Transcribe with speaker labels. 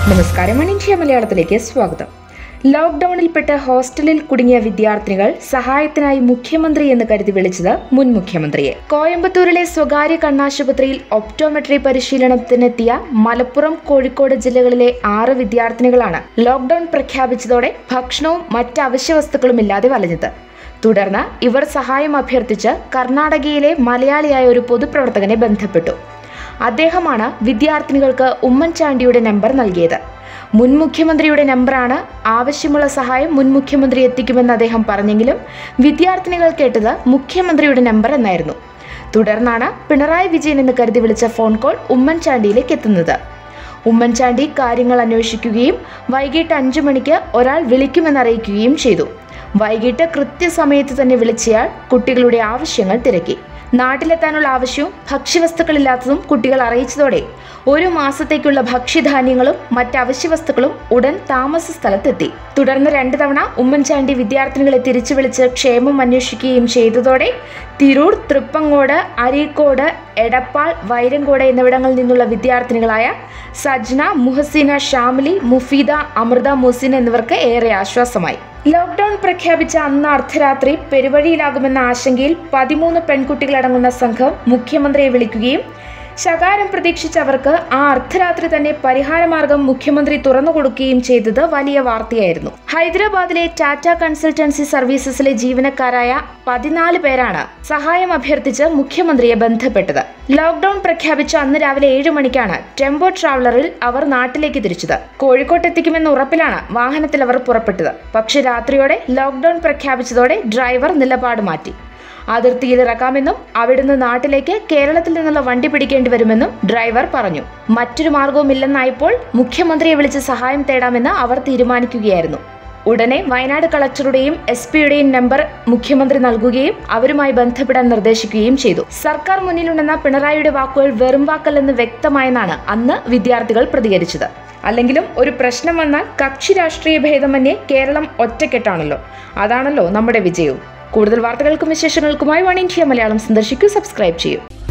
Speaker 1: നമസ്കാരം മണിഷ്യ മലയാളത്തിലേക്ക് സ്വാഗതം ലോക്ക്ഡൌണിൽപ്പെട്ട് ഹോസ്റ്റലിൽ കുടുങ്ങിയ വിദ്യാർത്ഥിനികൾ സഹായത്തിനായി മുഖ്യമന്ത്രി എന്ന് കരുതി വിളിച്ചത് മുൻ മുഖ്യമന്ത്രിയെ കോയമ്പത്തൂരിലെ സ്വകാര്യ കണ്ണാശുപത്രിയിൽ ഒപ്റ്റോമെട്രി പരിശീലനത്തിനെത്തിയ മലപ്പുറം കോഴിക്കോട് ജില്ലകളിലെ ആറ് വിദ്യാർത്ഥിനികളാണ് ലോക്ക്ഡൌൺ പ്രഖ്യാപിച്ചതോടെ ഭക്ഷണവും മറ്റ് അവശ്യവസ്തുക്കളും ഇല്ലാതെ വലഞ്ഞത് തുടർന്ന് ഇവർ സഹായം അഭ്യർത്ഥിച്ച് കർണാടകയിലെ മലയാളിയായ ഒരു പൊതുപ്രവർത്തകനെ ബന്ധപ്പെട്ടു അദ്ദേഹമാണ് വിദ്യാർത്ഥിനികൾക്ക് ഉമ്മൻചാണ്ടിയുടെ നമ്പർ നൽകിയത് മുൻ മുഖ്യമന്ത്രിയുടെ നമ്പറാണ് ആവശ്യമുള്ള സഹായം മുൻ മുഖ്യമന്ത്രി എത്തിക്കുമെന്ന് അദ്ദേഹം പറഞ്ഞെങ്കിലും വിദ്യാർത്ഥിനികൾ കേട്ടത് മുഖ്യമന്ത്രിയുടെ നമ്പർ എന്നായിരുന്നു തുടർന്നാണ് പിണറായി വിജയൻ എന്ന് കരുതി വിളിച്ച ഫോൺ കോൾ ഉമ്മൻചാണ്ടിയിലേക്ക് എത്തുന്നത് ഉമ്മൻചാണ്ടി കാര്യങ്ങൾ അന്വേഷിക്കുകയും വൈകിട്ട് അഞ്ചു മണിക്ക് ഒരാൾ വിളിക്കുമെന്നറിയിക്കുകയും ചെയ്തു വൈകിട്ട് കൃത്യസമയത്ത് തന്നെ വിളിച്ചയാൾ കുട്ടികളുടെ ആവശ്യങ്ങൾ തിരക്കി നാട്ടിലെത്താനുള്ള ആവശ്യവും ഭക്ഷ്യവസ്തുക്കളില്ലാത്തതും കുട്ടികൾ അറിയിച്ചതോടെ ഒരു മാസത്തേക്കുള്ള ഭക്ഷ്യധാന്യങ്ങളും മറ്റ് അവശ്യവസ്തുക്കളും ഉടൻ താമസ സ്ഥലത്തെത്തി തുടർന്ന് രണ്ട് തവണ ഉമ്മൻചാണ്ടി വിദ്യാർത്ഥിനികളെ തിരിച്ചു വിളിച്ച് ക്ഷേമം അന്വേഷിക്കുകയും ചെയ്തതോടെ തിരൂർ തൃപ്പങ്ങോട് അരീക്കോട് എടപ്പാൾ വൈരങ്കോട് എന്നിവിടങ്ങളിൽ നിന്നുള്ള വിദ്യാർത്ഥിനികളായ സജ്ന മുഹസീന ഷാമിലി മുഫീദ അമൃത മുഹസിൻ എന്നിവർക്ക് ഏറെ ആശ്വാസമായി ലോക്ക്ഡൌൺ പ്രഖ്യാപിച്ച അന്ന് അർദ്ധരാത്രി പെരുവഴിയിലാകുമെന്ന ആശങ്കയിൽ പതിമൂന്ന് പെൺകുട്ടികളടങ്ങുന്ന സംഘം മുഖ്യമന്ത്രിയെ വിളിക്കുകയും ശകാരം പ്രതീക്ഷിച്ച അവർക്ക് ആ അർദ്ധരാത്രി തന്നെ പരിഹാരമാർഗം മുഖ്യമന്ത്രി തുറന്നുകൊടുക്കുകയും ചെയ്തത് വലിയ വാർത്തയായിരുന്നു ഹൈദരാബാദിലെ ടാറ്റ കൺസൾട്ടൻസി സർവീസസിലെ ജീവനക്കാരായ പതിനാല് പേരാണ് സഹായം അഭ്യർത്ഥിച്ച് മുഖ്യമന്ത്രിയെ ബന്ധപ്പെട്ടത് ലോക്ക്ഡൌൺ പ്രഖ്യാപിച്ച അന്ന് രാവിലെ ഏഴ് മണിക്കാണ് ടെമ്പോ ട്രാവലറിൽ അവർ നാട്ടിലേക്ക് തിരിച്ചത് കോഴിക്കോട്ട് എത്തിക്കുമെന്ന ഉറപ്പിലാണ് വാഹനത്തിൽ അവർ പുറപ്പെട്ടത് പക്ഷെ രാത്രിയോടെ ലോക്ക്ഡൌൺ പ്രഖ്യാപിച്ചതോടെ ഡ്രൈവർ നിലപാട് മാറ്റി അതിർത്തിയിൽ ഇറക്കാമെന്നും അവിടുന്ന് നാട്ടിലേക്ക് കേരളത്തിൽ നിന്നുള്ള വണ്ടി പിടിക്കേണ്ടി വരുമെന്നും ഡ്രൈവർ പറഞ്ഞു മറ്റൊരു മാർഗവുമില്ലെന്നായപ്പോൾ മുഖ്യമന്ത്രിയെ വിളിച്ച് സഹായം തേടാമെന്ന് അവർ തീരുമാനിക്കുകയായിരുന്നു ഉടനെ വയനാട് കളക്ടറുടെയും എസ് പിയുടെയും നമ്പർ മുഖ്യമന്ത്രി നൽകുകയും അവരുമായി ബന്ധപ്പെടാൻ നിർദ്ദേശിക്കുകയും ചെയ്തു സർക്കാർ മുന്നിലുണ്ടെന്ന പിണറായിയുടെ വാക്കുകൾ വെറും വാക്കല്ലെന്ന് വ്യക്തമായെന്നാണ് അന്ന് വിദ്യാർത്ഥികൾ പ്രതികരിച്ചത് അല്ലെങ്കിലും ഒരു പ്രശ്നം വന്നാൽ കക്ഷി രാഷ്ട്രീയ ഭേദമന്യേ കേരളം ഒറ്റക്കെട്ടാണല്ലോ അതാണല്ലോ നമ്മുടെ വിജയവും കൂടുതൽ വാർത്തകൾക്കും വിശേഷങ്ങൾക്കുമായി വൺ ഇന്ത്യ മലയാളം സന്ദർശിക്കൂ സബ്സ്ക്രൈബ് ചെയ്യൂ